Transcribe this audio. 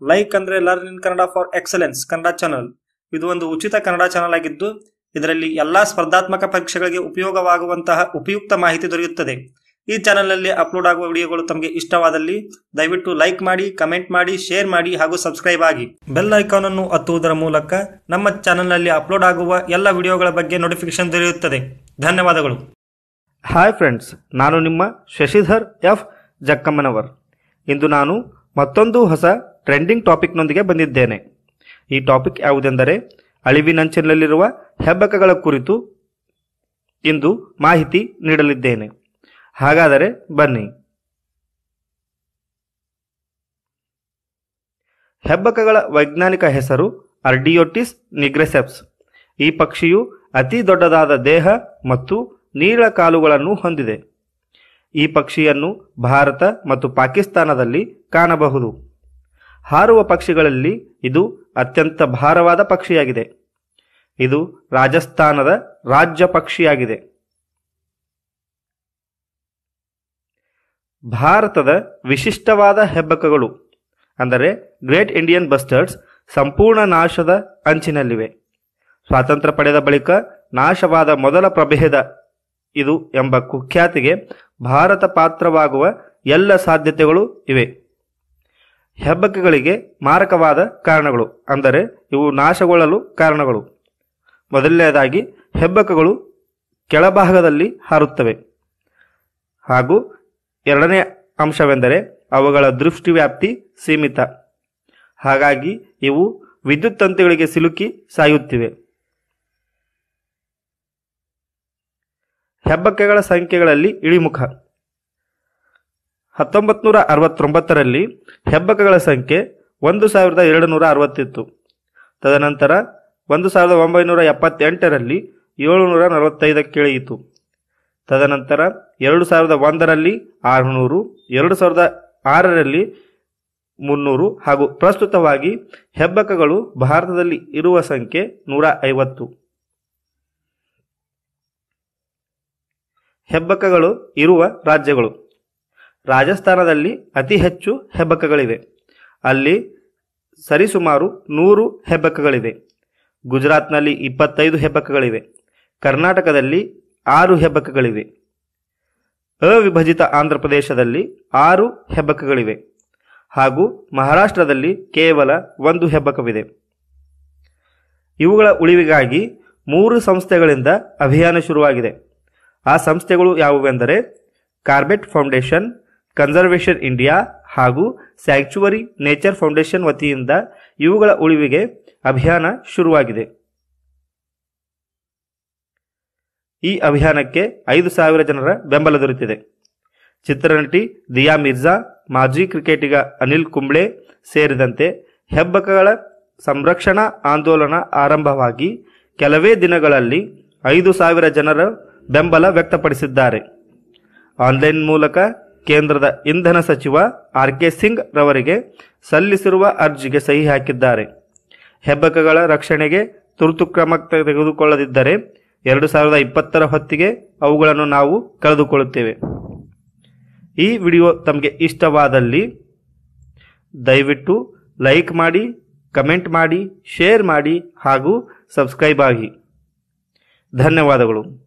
like ಅಂದ್ರೆ learn in Kannada for excellence Kannada channel ಇದು ಒಂದು ಉಚಿತ ಕನ್ನಡ ಚಾನಲ್ ಆಗಿದ್ದು ಇದರಲ್ಲಿ ಎಲ್ಲಾ ಸ್ಪರ್ಧಾತ್ಮಕ ಪರೀಕ್ಷೆಗಳಿಗೆ ಉಪಯೋಗವಾಗುವಂತಹ ಉಪಯುಕ್ತ ಮಾಹಿತಿ ದೊರೆಯುತ್ತದೆ ಈ ಚಾನಲ್ನಲ್ಲಿ ಅಪ್ಲೋಡ್ ಆಗುವ ವಿಡಿಯೋಗಳು ತಮಗೆ ಇಷ್ಟವಾದಲ್ಲಿ ದಯವಿಟ್ಟು ಲೈಕ್ ಮಾಡಿ ಕಮೆಂಟ್ ಮಾಡಿ ಶೇರ್ ಮಾಡಿ ಹಾಗೂ ಸಬ್ಸ್ಕ್ರೈಬ್ ಆಗಿ ಬೆಲ್ ಐಕಾನ್ ಅನ್ನು ಒತ್ತುವುದರ ಮೂಲಕ ನಮ್ಮ ಚಾನಲ್ನಲ್ಲಿ ಅಪ್ಲೋಡ್ ಆಗುವ ಎಲ್ಲ ವಿಡಿಯೋಗಳ ಬಗ್ಗೆ ನೋಟಿಫಿಕೇಶನ್ ದೊರೆಯುತ್ತದೆ ಧನ್ಯವಾದಗಳು ಹಾಯ್ ಫ್ರೆಂಡ್ಸ್ ನಾನು ನಿಮ್ಮ ಶಶಿಧರ್ ಎಫ್ ಜಕ್ಕಮ್ಮನವರ್ ಇಂದು ನಾನು ಮತ್ತೊಂದು ಹೊಸ ಟ್ರೆಂಡಿಂಗ್ ಟಾಪಿಕ್ನೊಂದಿಗೆ ಬಂದಿದ್ದೇನೆ ಈ ಟಾಪಿಕ್ ಯಾವುದೆಂದರೆ ಅಳಿವಿನಂಚಿನಲ್ಲಿರುವ ಹೆಬ್ಬಕಗಳ ಕುರಿತು ಇಂದು ಮಾಹಿತಿ ನೀಡಲಿದ್ದೇನೆ ಹಾಗಾದರೆ ಬನ್ನಿ ಹೆಬ್ಬಕಗಳ ವೈಜ್ಞಾನಿಕ ಹೆಸರು ಅರ್ಡಿಯೋಟಿಸ್ ನಿಗ್ರೆಸೆಪ್ಸ್ ಈ ಪಕ್ಷಿಯು ಅತಿ ದೊಡ್ಡದಾದ ದೇಹ ಮತ್ತು ನೀಳ ಕಾಲುಗಳನ್ನು ಹೊಂದಿದೆ ಈ ಪಕ್ಷಿಯನ್ನು ಭಾರತ ಮತ್ತು ಪಾಕಿಸ್ತಾನದಲ್ಲಿ ಕಾಣಬಹುದು ಹಾರುವ ಪಕ್ಷಿಗಳಲ್ಲಿ ಇದು ಅತ್ಯಂತ ಭಾರವಾದ ಪಕ್ಷಿಯಾಗಿದೆ ಇದು ರಾಜಸ್ಥಾನದ ರಾಜ್ಯ ಪಕ್ಷಿಯಾಗಿದೆ ಭಾರತದ ವಿಶಿಷ್ಟವಾದ ಹೆಬ್ಬಕಗಳು ಅಂದರೆ ಗ್ರೇಟ್ ಇಂಡಿಯನ್ ಬಸ್ಟರ್ಡ್ಸ್ ಸಂಪೂರ್ಣ ನಾಶದ ಅಂಚಿನಲ್ಲಿವೆ ಸ್ವಾತಂತ್ರ್ಯ ಪಡೆದ ಬಳಿಕ ನಾಶವಾದ ಮೊದಲ ಪ್ರಭೇದ ಇದು ಎಂಬ ಕುಖ್ಯಾತಿಗೆ ಭಾರತ ಪಾತ್ರವಾಗುವ ಎಲ್ಲ ಸಾಧ್ಯತೆಗಳು ಇವೆ ಹೆಬ್ಬಕ್ಕೆಗಳಿಗೆ ಮಾರಕವಾದ ಕಾರಣಗಳು ಅಂದರೆ ಇವು ನಾಶಗೊಳ್ಳಲು ಕಾರಣಗಳು ಮೊದಲನೆಯದಾಗಿ ಹೆಬ್ಬಕ್ಕಗಳು ಕೆಳಭಾಗದಲ್ಲಿ ಹಾರುತ್ತವೆ ಹಾಗೂ ಎರಡನೇ ಅಂಶವೆಂದರೆ ಅವುಗಳ ದೃಷ್ಟಿ ವ್ಯಾಪ್ತಿ ಸೀಮಿತ ಹಾಗಾಗಿ ಇವು ವಿದ್ಯುತ್ ತಂತಿಗಳಿಗೆ ಸಿಲುಕಿ ಸಾಯುತ್ತಿವೆ ಹೆಬ್ಬಕ್ಕೆಗಳ ಸಂಖ್ಯೆಗಳಲ್ಲಿ ಇಳಿಮುಖ ಹತ್ತೊಂಬತ್ತು ನೂರ ಅರವತ್ತೊಂಬತ್ತರಲ್ಲಿ ಹೆಬ್ಬಕಗಳ ಸಂಖ್ಯೆ ಒಂದು ಸಾವಿರದ ಎರಡು ನೂರ ಅರವತ್ತಿತ್ತು ತದನಂತರ ಒಂದು ಸಾವಿರದ ಒಂಬೈನೂರ ಎಪ್ಪತ್ತೆಂಟರಲ್ಲಿ ಏಳುನೂರ ನಲವತ್ತೈದಕ್ಕೆ ಇಳಿಯಿತು ತದನಂತರ ಎರಡು ಸಾವಿರದ ಒಂದರಲ್ಲಿ ಆರುನೂರು ಎರಡು ಸಾವಿರದ ಆರರಲ್ಲಿ ಮುನ್ನೂರು ಹಾಗೂ ಪ್ರಸ್ತುತವಾಗಿ ಹೆಬ್ಬಕಗಳು ಭಾರತದಲ್ಲಿ ಇರುವ ಸಂಖ್ಯೆ ನೂರ ಐವತ್ತು ಹೆಬ್ಬಕಗಳು ಇರುವ ರಾಜ್ಯಗಳು ರಾಜಸ್ಥಾನದಲ್ಲಿ ಅತಿ ಹೆಚ್ಚು ಹೆಬ್ಬಕಗಳಿವೆ ಅಲ್ಲಿ ಸರಿಸುಮಾರು ನೂರು ಹೆಬ್ಬಕಗಳಿವೆ ಗುಜರಾತ್ನಲ್ಲಿ ಇಪ್ಪತ್ತೈದು ಹೆಬ್ಬಕಗಳಿವೆ ಕರ್ನಾಟಕದಲ್ಲಿ ಆರು ಹೆಬ್ಬಕಗಳಿವೆ ಅವಿಭಜಿತ ಆಂಧ್ರ ಪ್ರದೇಶದಲ್ಲಿ ಆರು ಹೆಬ್ಬಕಗಳಿವೆ ಹಾಗೂ ಮಹಾರಾಷ್ಟ್ರದಲ್ಲಿ ಕೇವಲ ಒಂದು ಹೆಬ್ಬಕವಿದೆ ಇವುಗಳ ಉಳಿವಿಗಾಗಿ ಮೂರು ಸಂಸ್ಥೆಗಳಿಂದ ಅಭಿಯಾನ ಶುರುವಾಗಿದೆ ಆ ಸಂಸ್ಥೆಗಳು ಯಾವುವೆಂದರೆ ಕಾರ್ಬೆಟ್ ಫೌಂಡೇಶನ್ ಕನ್ಸರ್ವೇಷನ್ ಇಂಡಿಯಾ ಹಾಗೂ ಸ್ಯಾಕ್ಚುವರಿ ನೇಚರ್ ಫೌಂಡೇಶನ್ ವತಿಯಿಂದ ಇವುಗಳ ಉಳಿವಿಗೆ ಅಭಿಯಾನ ಶುರುವಾಗಿದೆ ಈ ಅಭಿಯಾನಕ್ಕೆ ಐದು ಸಾವಿರ ಜನರ ಬೆಂಬಲ ದೊರೆತಿದೆ ಚಿತ್ರನಟಿ ದಿಯಾ ಮಿರ್ಜಾ ಮಾಜಿ ಕ್ರಿಕೆಟಿಗ ಅನಿಲ್ ಕುಂಬ್ಳೆ ಸೇರಿದಂತೆ ಹೆಬ್ಬಕಗಳ ಸಂರಕ್ಷಣಾ ಆಂದೋಲನ ಆರಂಭವಾಗಿ ಕೆಲವೇ ದಿನಗಳಲ್ಲಿ ಐದು ಸಾವಿರ ಜನರ ಬೆಂಬಲ ವ್ಯಕ್ತಪಡಿಸಿದ್ದಾರೆ ಆನ್ಲೈನ್ ಮೂಲಕ ಕೇಂದ್ರದ ಇಂಧನ ಸಚಿವ ಆರ್ ಕೆ ಸಿಂಗ್ ರವರಿಗೆ ಸಲ್ಲಿಸಿರುವ ಅರ್ಜಿಗೆ ಸಹಿ ಹಾಕಿದ್ದಾರೆ ಹೆಬ್ಬಕಗಳ ರಕ್ಷಣೆಗೆ ತುರ್ತು ಕ್ರಮ ತೆಗೆದುಕೊಳ್ಳದಿದ್ದರೆ ಎರಡು ಸಾವಿರದ ಇಪ್ಪತ್ತರ ಹೊತ್ತಿಗೆ ಅವುಗಳನ್ನು ನಾವು ಕಳೆದುಕೊಳ್ಳುತ್ತೇವೆ ಈ ವಿಡಿಯೋ ತಮಗೆ ಇಷ್ಟವಾದಲ್ಲಿ ದಯವಿಟ್ಟು ಲೈಕ್ ಮಾಡಿ ಕಮೆಂಟ್ ಮಾಡಿ ಶೇರ್ ಮಾಡಿ ಹಾಗೂ ಸಬ್ಸ್ಕ್ರೈಬ್ ಆಗಿ ಧನ್ಯವಾದಗಳು